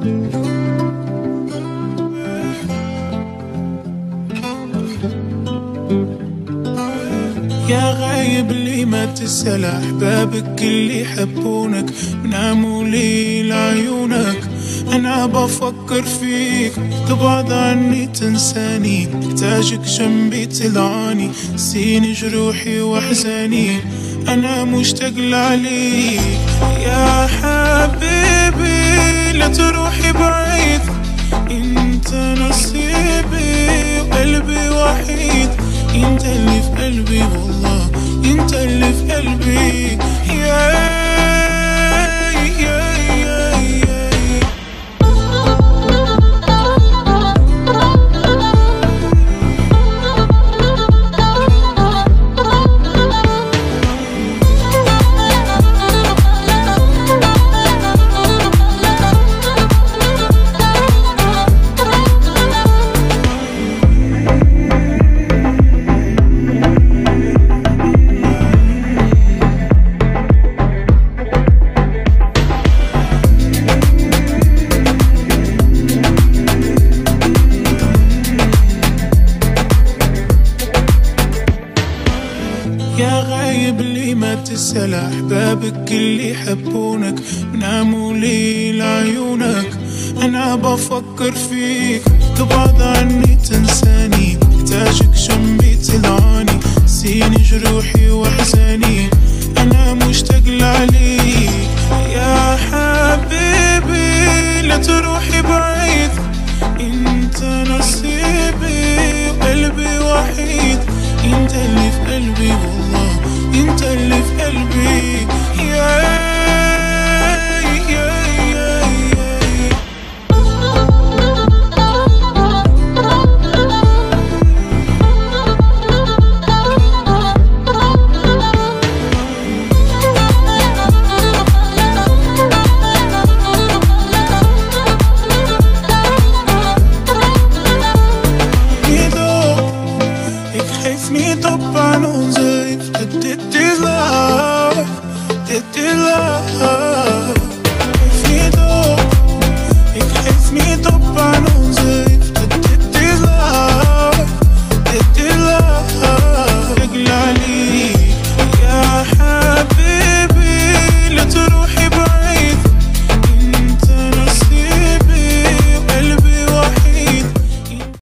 يا غايب لي ما تسأل أحبابك اللي يحبونك ناموا لي لعيونك أنا بفكر فيك تبعد عني تنساني محتاجك جنبي تلعاني سيني جروحي وأحزاني أنا مشتاق لعليك يا حبيبي لا تروحي بعيد انت نصيبي وقلبي وحيد انت اللي في قلبي والله انت اللي في قلبي يا يا يا يا يا غايب لي ما تسأل أحبابك اللي يحبونك ناموا لي لعيونك أنا بفكر فيك تبعد عني تنساني محتاجك جنبي تلعاني سيني جروحي وأحزاني أنا مشتاق لعليك يا حبيبي لا تروحي بعيد انت نصيبي وقلبي وحيد انت اللي في قلبي والله انت اللي في قلبي